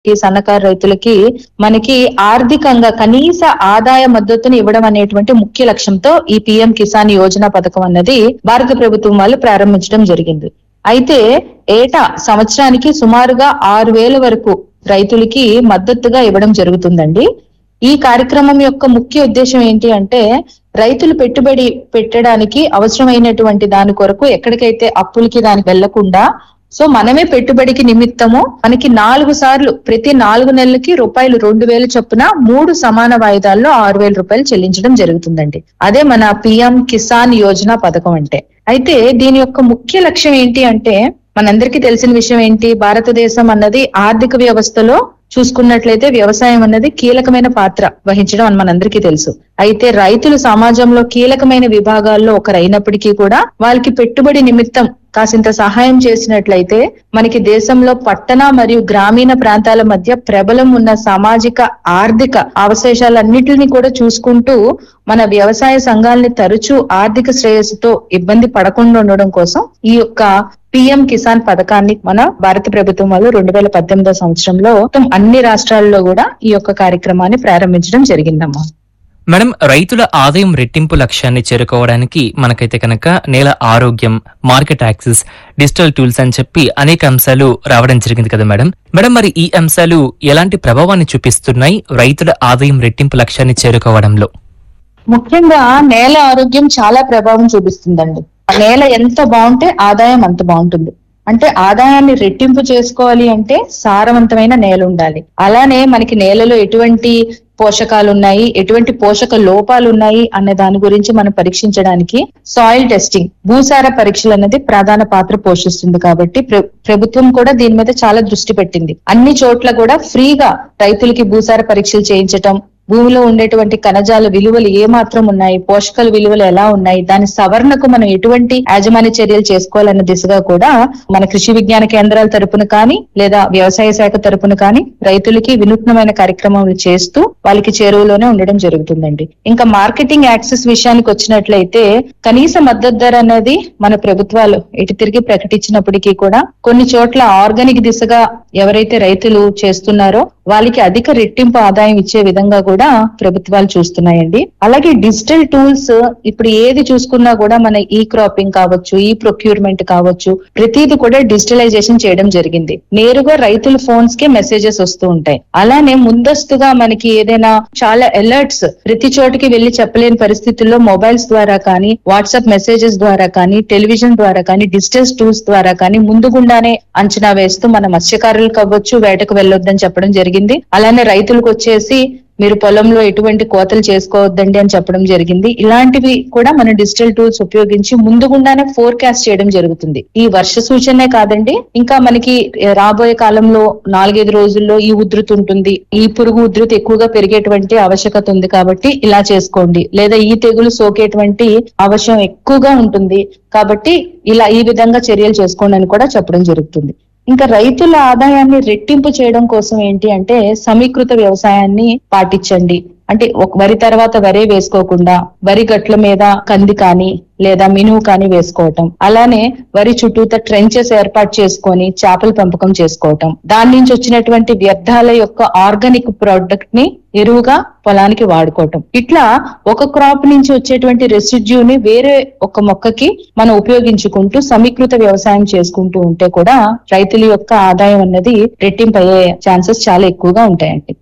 ఈ సన్నకారు రైతులకి మనకి ఆర్థికంగా కనీస ఆదాయ మద్దతుని ఇవ్వడం అనేటువంటి ముఖ్య లక్ష్యంతో ఈ పిఎం కిసాన్ యోజన పథకం అన్నది భారత ప్రభుత్వం వాళ్ళు ప్రారంభించడం జరిగింది అయితే ఏటా సంవత్సరానికి సుమారుగా ఆరు వేల వరకు రైతులకి మద్దతుగా ఇవ్వడం జరుగుతుందండి ఈ కార్యక్రమం యొక్క ముఖ్య ఉద్దేశం ఏంటి అంటే రైతులు పెట్టుబడి పెట్టడానికి అవసరమైనటువంటి దాని కొరకు ఎక్కడికైతే అప్పులకి దానికి వెళ్లకుండా సో మనమే పెట్టుబడికి నిమిత్తము మనకి నాలుగు సార్లు ప్రతి నాలుగు నెలలకి రూపాయలు రెండు వేలు చొప్పున మూడు సమాన వాయిదాల్లో ఆరు వేల రూపాయలు చెల్లించడం జరుగుతుందండి అదే మన పిఎం కిసాన్ యోజన పథకం అంటే అయితే దీని యొక్క ముఖ్య లక్ష్యం ఏంటి అంటే మనందరికీ తెలిసిన విషయం ఏంటి భారతదేశం అన్నది ఆర్థిక వ్యవస్థలో చూసుకున్నట్లయితే వ్యవసాయం అన్నది కీలకమైన పాత్ర వహించడం అని మనందరికీ తెలుసు అయితే రైతులు సమాజంలో కీలకమైన విభాగాల్లో ఒకరైనప్పటికీ కూడా వాళ్ళకి పెట్టుబడి నిమిత్తం కాసింత సహాయం చేసినట్లయితే మనకి దేశంలో పట్టణ మరియు గ్రామీణ ప్రాంతాల మధ్య ప్రబలం ఉన్న సామాజిక ఆర్థిక అవశేషాలన్నిటిని కూడా చూసుకుంటూ మన వ్యవసాయ సంఘాలని తరచూ ఆర్థిక శ్రేయస్సుతో ఇబ్బంది పడకుండా ఉండడం కోసం ఈ యొక్క పిఎం కిసాన్ పథకాన్ని మన భారత ప్రభుత్వం వాళ్ళు రెండు వేల పద్దెనిమిదో సంవత్సరంలో మొత్తం అన్ని రాష్ట్రాల్లో కూడా ఈ యొక్క కార్యక్రమాన్ని ప్రారంభించడం జరిగిందమ్మా మేడం రైతుల ఆదాయం రెట్టింపు లక్ష్యాన్ని చేరుకోవడానికి మనకైతే కనుక నేల ఆరోగ్యం మార్కెట్ యాక్సెస్ డిజిటల్ టూల్స్ అని చెప్పి అనేక అంశాలు రావడం జరిగింది కదా మేడం మేడం మరి ఈ అంశాలు ఎలాంటి ప్రభావాన్ని చూపిస్తున్నాయి రైతుల ఆదాయం రెట్టింపు లక్ష్యాన్ని చేరుకోవడంలో ముఖ్యంగా నేల ఆరోగ్యం చాలా ప్రభావం చూపిస్తుందండి ఆ నేల ఎంత బాగుంటే ఆదాయం అంత బాగుంటుంది అంటే ఆదాయాన్ని రెట్టింపు చేసుకోవాలి అంటే సారవంతమైన నేల ఉండాలి అలానే మనకి నేలలో ఎటువంటి పోషకాలు ఉన్నాయి ఎటువంటి పోషక లోపాలు ఉన్నాయి అనే దాని గురించి మనం పరీక్షించడానికి సాయిల్ టెస్టింగ్ భూసార పరీక్షలు అనేది ప్రధాన పాత్ర పోషిస్తుంది కాబట్టి ప్ర- ప్రభుత్వం కూడా దీని మీద చాలా దృష్టి పెట్టింది అన్ని చోట్ల కూడా ఫ్రీగా రైతులకి భూసార పరీక్షలు చేయించటం భూమిలో ఉండేటువంటి కణజాల విలువలు ఏ మాత్రం ఉన్నాయి పోషకాల విలువలు ఎలా ఉన్నాయి దాని సవరణకు మనం ఎటువంటి యాజమాన్య చర్యలు చేసుకోవాలన్న దిశగా కూడా మన కృషి విజ్ఞాన కేంద్రాల తరపున కానీ లేదా వ్యవసాయ శాఖ తరపున కానీ రైతులకి వినూత్నమైన కార్యక్రమాలు చేస్తూ వాళ్ళకి చేరువలోనే ఉండడం జరుగుతుందండి ఇంకా మార్కెటింగ్ యాక్సెస్ విషయానికి వచ్చినట్లయితే కనీస మద్దతు ధర అనేది మన ప్రభుత్వాలు ఇటు తిరిగి ప్రకటించినప్పటికీ కూడా కొన్ని చోట్ల ఆర్గానిక్ దిశగా ఎవరైతే రైతులు చేస్తున్నారో వాళ్ళకి అధిక రెట్టింపు ఆదాయం ఇచ్చే విధంగా కూడా ప్రభుత్వాలు చూస్తున్నాయండి అలాగే డిజిటల్ టూల్స్ ఇప్పుడు ఏది చూసుకున్నా కూడా మన ఈ క్రాపింగ్ కావచ్చు ఈ ప్రొక్యూర్మెంట్ కావచ్చు ప్రతిది కూడా డిజిటలైజేషన్ చేయడం జరిగింది నేరుగా రైతుల ఫోన్స్ కి మెసేజెస్ వస్తూ ఉంటాయి అలానే ముందస్తుగా మనకి ఏదైనా చాలా అలర్ట్స్ ప్రతి చోటికి వెళ్లి చెప్పలేని పరిస్థితుల్లో మొబైల్స్ ద్వారా కానీ వాట్సాప్ మెసేజెస్ ద్వారా కానీ టెలివిజన్ ద్వారా కానీ డిజిటల్ టూల్స్ ద్వారా కానీ ముందుగుండానే అంచనా వేస్తూ మన మత్స్యకారులకు అవ్వచ్చు వేటకు వెళ్ళొద్దని చెప్పడం జరిగింది అలానే రైతులకు వచ్చేసి మీరు పొలంలో ఎటువంటి కోతలు చేసుకోవద్దండి అని చెప్పడం జరిగింది ఇలాంటివి కూడా మన డిజిటల్ టూల్స్ ఉపయోగించి ముందుగుండానే ఫోర్కాస్ట్ చేయడం జరుగుతుంది ఈ వర్ష సూచనే కాదండి ఇంకా మనకి రాబోయే కాలంలో నాలుగైదు రోజుల్లో ఈ ఉధృతి ఉంటుంది ఈ పురుగు ఉధృతి ఎక్కువగా పెరిగేటువంటి ఆవశ్యకత ఉంది కాబట్టి ఇలా చేసుకోండి లేదా ఈ తెగులు సోకేటువంటి అవసరం ఎక్కువగా ఉంటుంది కాబట్టి ఇలా ఈ విధంగా చర్యలు చేసుకోండి అని కూడా చెప్పడం జరుగుతుంది ఇంకా రైతుల ఆదాయాన్ని రెట్టింపు చేయడం కోసం ఏంటి అంటే సమీకృత వ్యవసాయాన్ని పాటించండి అంటే ఒక వరి తర్వాత వరే వేసుకోకుండా వరి గట్ల మీద కంది కానీ లేదా మినువు కానీ వేసుకోవటం అలానే వరి చుట్టూత ట్రెంచెస్ ఏర్పాటు చేసుకొని చేపల పెంపకం చేసుకోవటం దాని నుంచి వచ్చినటువంటి వ్యర్థాల యొక్క ఆర్గానిక్ ప్రోడక్ట్ ని ఎరువుగా పొలానికి వాడుకోవటం ఇట్లా ఒక క్రాప్ నుంచి వచ్చేటువంటి రెసిడ్యూని వేరే ఒక మొక్కకి మనం ఉపయోగించుకుంటూ సమీకృత వ్యవసాయం చేసుకుంటూ ఉంటే కూడా రైతుల యొక్క ఆదాయం అన్నది రెట్టింపు అయ్యే ఛాన్సెస్ చాలా ఎక్కువగా ఉంటాయండి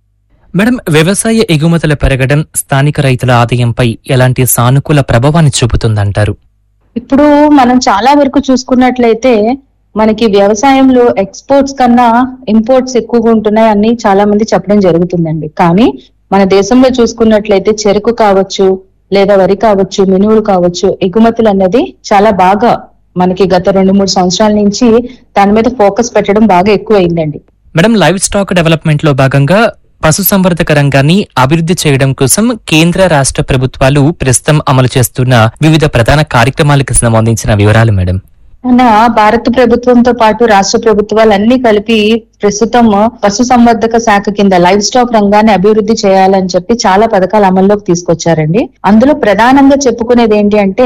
మేడం వ్యవసాయ ఎగుమతుల పెరగడం స్థానిక రైతుల ఆదాయంపై ఎలాంటి సానుకూల ప్రభావాన్ని చూపుతుందంటారు ఇప్పుడు మనం చాలా వరకు చూసుకున్నట్లయితే మనకి వ్యవసాయంలో ఎక్స్పోర్ట్స్ కన్నా ఇంపోర్ట్స్ ఎక్కువగా ఉంటున్నాయి అని చాలా మంది చెప్పడం జరుగుతుందండి కానీ మన దేశంలో చూసుకున్నట్లయితే చెరుకు కావచ్చు లేదా వరి కావచ్చు మినువులు కావచ్చు ఎగుమతులు అన్నది చాలా బాగా మనకి గత రెండు మూడు సంవత్సరాల నుంచి దాని మీద ఫోకస్ పెట్టడం బాగా ఎక్కువ అయిందండి మేడం లైవ్ స్టాక్ డెవలప్మెంట్ లో భాగంగా పశుసంవర్ధక రంగాన్ని అభివృద్ధి చేయడం కోసం కేంద్ర రాష్ట్ర ప్రభుత్వాలు ప్రస్తుతం అమలు చేస్తున్న వివిధ ప్రధాన కార్యక్రమాలకు సంబంధించిన వివరాలు మేడం మన భారత ప్రభుత్వంతో పాటు రాష్ట్ర ప్రభుత్వాలు అన్ని కలిపి ప్రస్తుతం పశు సంవర్ధక శాఖ కింద లైవ్ స్టాక్ రంగాన్ని అభివృద్ధి చేయాలని చెప్పి చాలా పథకాలు అమల్లోకి తీసుకొచ్చారండి అందులో ప్రధానంగా చెప్పుకునేది ఏంటి అంటే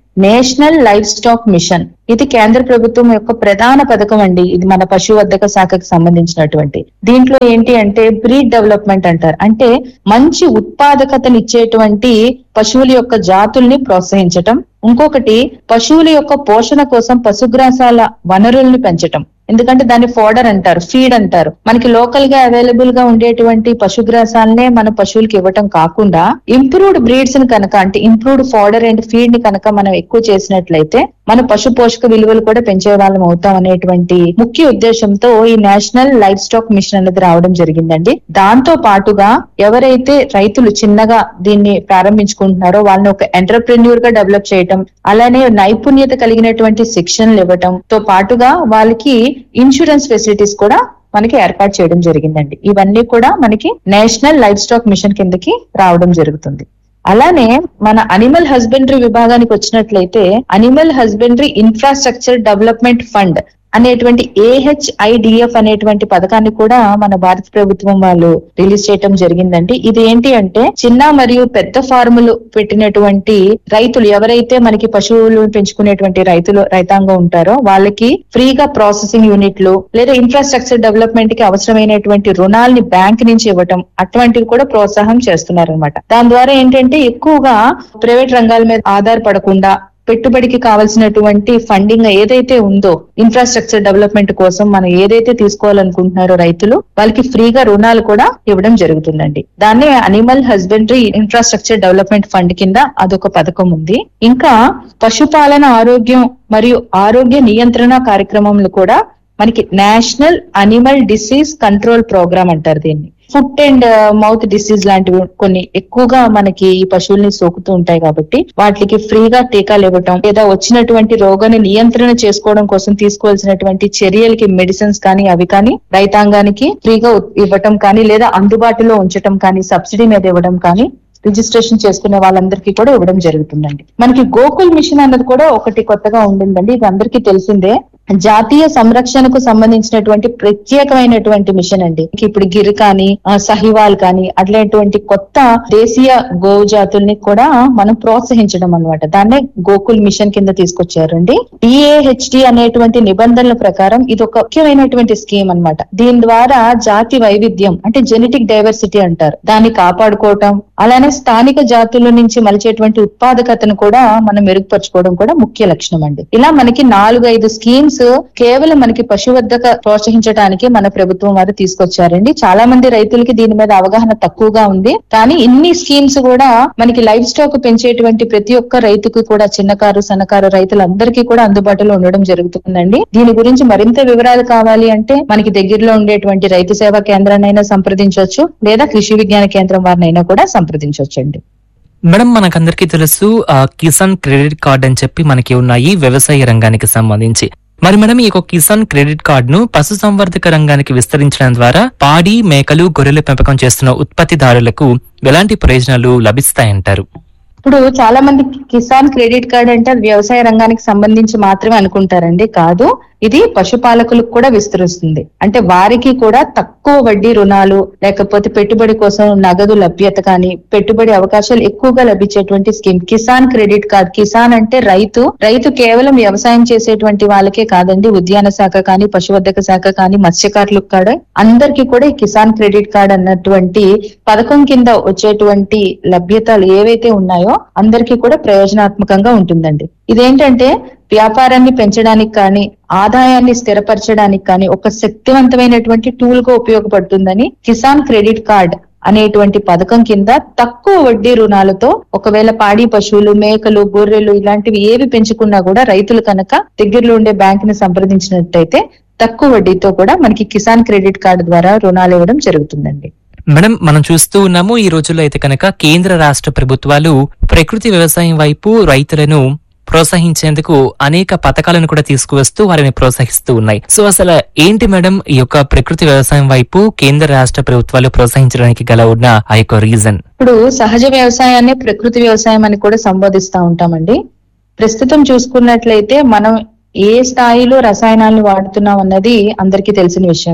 నేషనల్ లైఫ్ స్టాక్ మిషన్ ఇది కేంద్ర ప్రభుత్వం యొక్క ప్రధాన పథకం అండి ఇది మన పశువర్ధక శాఖకు సంబంధించినటువంటి దీంట్లో ఏంటి అంటే బ్రీడ్ డెవలప్మెంట్ అంటారు అంటే మంచి ఉత్పాదకతను ఇచ్చేటువంటి పశువుల యొక్క జాతుల్ని ప్రోత్సహించటం ఇంకొకటి పశువుల యొక్క పోషణ కోసం పశుగ్రాసాల వనరుల్ని పెంచటం ఎందుకంటే దాన్ని ఫోడర్ అంటారు ఫీడ్ అంటారు మనకి లోకల్ గా అవైలబుల్ గా ఉండేటువంటి పశుగ్రాసాలనే మన పశువులకి ఇవ్వటం కాకుండా ఇంప్రూవ్డ్ బ్రీడ్స్ ని కనుక అంటే ఇంప్రూవ్డ్ ఫోడర్ అండ్ ఫీడ్ ని కనుక మనం ఎక్కువ చేసినట్లయితే మన పశు పోషక విలువలు కూడా పెంచే వాళ్ళం అవుతాం అనేటువంటి ముఖ్య ఉద్దేశంతో ఈ నేషనల్ లైఫ్ స్టాక్ మిషన్ అనేది రావడం జరిగిందండి దాంతో పాటుగా ఎవరైతే రైతులు చిన్నగా దీన్ని ప్రారంభించుకుంటున్నారో వాళ్ళని ఒక ఎంటర్ప్రెన్యూర్ గా డెవలప్ చేయటం అలానే నైపుణ్యత కలిగినటువంటి శిక్షణలు ఇవ్వటం తో పాటుగా వాళ్ళకి ఇన్సూరెన్స్ ఫెసిలిటీస్ కూడా మనకి ఏర్పాటు చేయడం జరిగిందండి ఇవన్నీ కూడా మనకి నేషనల్ లైఫ్ స్టాక్ మిషన్ కిందకి రావడం జరుగుతుంది అలానే మన అనిమల్ హస్బెండరీ విభాగానికి వచ్చినట్లయితే animal husbandry infrastructure development fund అనేటువంటి ఏహెచ్ఐడిఎఫ్ అనేటువంటి పథకాన్ని కూడా మన భారత ప్రభుత్వం వాళ్ళు రిలీజ్ చేయటం జరిగిందండి ఇది ఏంటి అంటే చిన్న మరియు పెద్ద ఫార్ములు పెట్టినటువంటి రైతులు ఎవరైతే మనకి పశువులు పెంచుకునేటువంటి రైతులు రైతాంగం ఉంటారో వాళ్ళకి ఫ్రీగా ప్రాసెసింగ్ యూనిట్లు లేదా ఇన్ఫ్రాస్ట్రక్చర్ డెవలప్మెంట్ కి అవసరమైనటువంటి రుణాల్ని బ్యాంక్ నుంచి ఇవ్వటం అటువంటివి కూడా ప్రోత్సాహం చేస్తున్నారు అనమాట దాని ద్వారా ఏంటంటే ఎక్కువగా ప్రైవేట్ రంగాల మీద ఆధారపడకుండా పెట్టుబడికి కావాల్సినటువంటి ఫండింగ్ ఏదైతే ఉందో ఇన్ఫ్రాస్ట్రక్చర్ డెవలప్మెంట్ కోసం మనం ఏదైతే తీసుకోవాలనుకుంటున్నారో రైతులు వాళ్ళకి ఫ్రీగా రుణాలు కూడా ఇవ్వడం జరుగుతుందండి దాన్ని animal husbandry infrastructure development fund కింద అదొక పథకం ఉంది ఇంకా పశుపాలన ఆరోగ్యం మరియు ఆరోగ్య నియంత్రణ కార్యక్రమంలో కూడా మనకి national animal disease control program అంటారు దీన్ని ఫుట్ అండ్ మౌత్ డిసీజ్ లాంటివి కొన్ని ఎక్కువగా మనకి ఈ పశువుల్ని సోకుతూ ఉంటాయి కాబట్టి వాటికి ఫ్రీగా టీకాలు ఇవ్వటం లేదా వచ్చినటువంటి రోగాన్ని నియంత్రణ చేసుకోవడం కోసం తీసుకోవాల్సినటువంటి చర్యలకి మెడిసిన్స్ కానీ అవి కానీ రైతాంగానికి ఫ్రీగా ఇవ్వటం కానీ లేదా అందుబాటులో ఉంచటం కానీ సబ్సిడీ మీద ఇవ్వడం కానీ రిజిస్ట్రేషన్ చేసుకునే వాళ్ళందరికీ కూడా ఇవ్వడం జరుగుతుందండి మనకి గోకుల్ మిషన్ అన్నది కూడా ఒకటి కొత్తగా ఉండిందండి ఇది అందరికీ తెలిసిందే జాతీయ సంరక్షణకు సంబంధించినటువంటి ప్రత్యేకమైనటువంటి మిషన్ అండి ఇప్పుడు గిర్ కానీ ఆ, సహివాల్ కానీ అట్లాంటి కొత్త దేశీయ గోవు జాతుల్ని కూడా మనం ప్రోత్సహించడం అన్నమాట దాన్నే గోకుల్ మిషన్ కింద తీసుకొచ్చారండి డిఏహెచ్డి అనేటువంటి నిబంధనల ప్రకారం ఇది ఒక ముఖ్యమైనటువంటి స్కీమ్ అన్నమాట దీని ద్వారా జాతి వైవిధ్యం అంటే జెనెటిక్ డైవర్సిటీ అంటారు దాన్ని కాపాడుకోవటం అలానే స్థానిక జాతుల నుంచి మలిచేటువంటి ఉత్పాదకతను కూడా మనం మెరుగుపరచుకోవడం కూడా ముఖ్య లక్షణం అండి ఇలా మనకి నాలుగు ఐదు స్కీమ్స్ కేవలం మనకి పశువర్ధక ప్రోత్సహించడానికి మన ప్రభుత్వం వారు తీసుకొచ్చారండి చాలా మంది రైతులకి దీని మీద అవగాహన తక్కువగా ఉంది కానీ ఇన్ని స్కీమ్స్ కూడా మనకి లైఫ్ స్టాక్ పెంచేటువంటి ప్రతి ఒక్క రైతుకు కూడా చిన్నకారు సన్నకారు రైతులందరికీ కూడా అందుబాటులో ఉండడం జరుగుతుందండి దీని గురించి మరింత వివరాలు కావాలి అంటే మనకి దగ్గరలో ఉండేటువంటి రైతు సేవా కేంద్రాన్నైనా సంప్రదించవచ్చు లేదా కృషి విజ్ఞాన కేంద్రం వారినైనా కూడా సంప్రదించవచ్చండి మేడం మనకందరికీ తెలుసు ఆ, కిసాన్ క్రెడిట్ కార్డ్ అని చెప్పి మనకి ఉన్నాయి వ్యవసాయ రంగానికి సంబంధించి మరి మేడం ఈ యొక్క కిసాన్ క్రెడిట్ కార్డ్ ను పశు సంవర్ధక రంగానికి విస్తరించడం ద్వారా పాడి మేకలు గొర్రెల పెంపకం చేస్తున్న ఉత్పత్తిదారులకు ఎలాంటి ప్రయోజనాలు లభిస్తాయంటారు ఇప్పుడు చాలా మంది కిసాన్ క్రెడిట్ కార్డ్ అంటే అది వ్యవసాయ రంగానికి సంబంధించి మాత్రమే అనుకుంటారండి కాదు ఇది పశుపాలకులకు కూడా విస్తరిస్తుంది అంటే వారికి కూడా తక్కువ వడ్డీ రుణాలు లేకపోతే పెట్టుబడి కోసం నగదు లభ్యత కానీ పెట్టుబడి అవకాశాలు ఎక్కువగా లభించేటువంటి scheme Kisan credit card Kisan అంటే రైతు రైతు కేవలం వ్యవసాయం చేసేటువంటి వాళ్ళకే కాదండి ఉద్యాన శాఖ కానీ పశువర్ధక శాఖ కానీ మత్స్యకారులకు కూడా అందరికీ కూడా ఈ కిసాన్ క్రెడిట్ కార్డ్ అన్నటువంటి పథకం కింద వచ్చేటువంటి లభ్యతలు ఏవైతే ఉన్నాయో అందరికీ కూడా ప్రయోజనాత్మకంగా ఉంటుందండి ఇదేంటంటే వ్యాపారాన్ని పెంచడానికి కానీ ఆదాయాన్ని స్థిరపరచడానికి కానీ ఒక శక్తివంతమైనటువంటి టూల్ గా ఉపయోగపడుతుందని కిసాన్ క్రెడిట్ కార్డ్ అనేటువంటి పథకం కింద తక్కువ వడ్డీ రుణాలతో ఒకవేళ పాడి పశువులు మేకలు గొర్రెలు ఇలాంటివి ఏవి పెంచుకున్నా కూడా రైతులు కనుక దగ్గరలో ఉండే బ్యాంక్ ని సంప్రదించినట్టయితే తక్కువ వడ్డీతో కూడా మనకి కిసాన్ క్రెడిట్ కార్డు ద్వారా రుణాలు ఇవ్వడం జరుగుతుందండి మేడం మనం చూస్తూ ఉన్నాము ఈ రోజుల్లో అయితే కనుక కేంద్ర రాష్ట్ర ప్రభుత్వాలు ప్రకృతి వ్యవసాయం వైపు రైతులను ప్రోత్సహించేందుకు అనేక పథకాలను కూడా తీసుకువస్తూ వారిని ప్రోత్సహిస్తూ ఉన్నాయి సో అసలు ఏంటి మేడం ఈ యొక్క ప్రకృతి వ్యవసాయం వైపు కేంద్ర రాష్ట్ర ప్రభుత్వాలు ప్రోత్సహించడానికి గల ఉన్న ఆ యొక్క రీజన్ ఇప్పుడు సహజ వ్యవసాయాన్ని ప్రకృతి వ్యవసాయం అని కూడా సంబోధిస్తా ఉంటామండి ప్రస్తుతం చూసుకున్నట్లయితే మనం ఏ స్థాయిలో రసాయనాలను వాడుతున్నాం అన్నది అందరికీ తెలిసిన విషయమే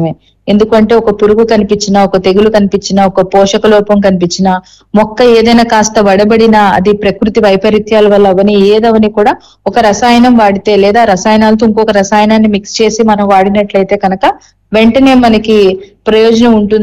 ఎందుకంటే ఒక పురుగు కనిపించినా ఒక తెగులు కనిపించినా ఒక పోషక లోపం కనిపించినా మొక్క ఏదైనా కాస్త వడబడినా అది ప్రకృతి వైపరీత్యాల వల్ల అవని ఏదవని కూడా ఒక రసాయనం వాడితే లేదా రసాయనాలతో ఇంకొక రసాయనాన్ని మిక్స్ చేసి మనం వాడినట్లయితే కనుక వెంటనే మనకి ప్రయోజనం ఉంటుంది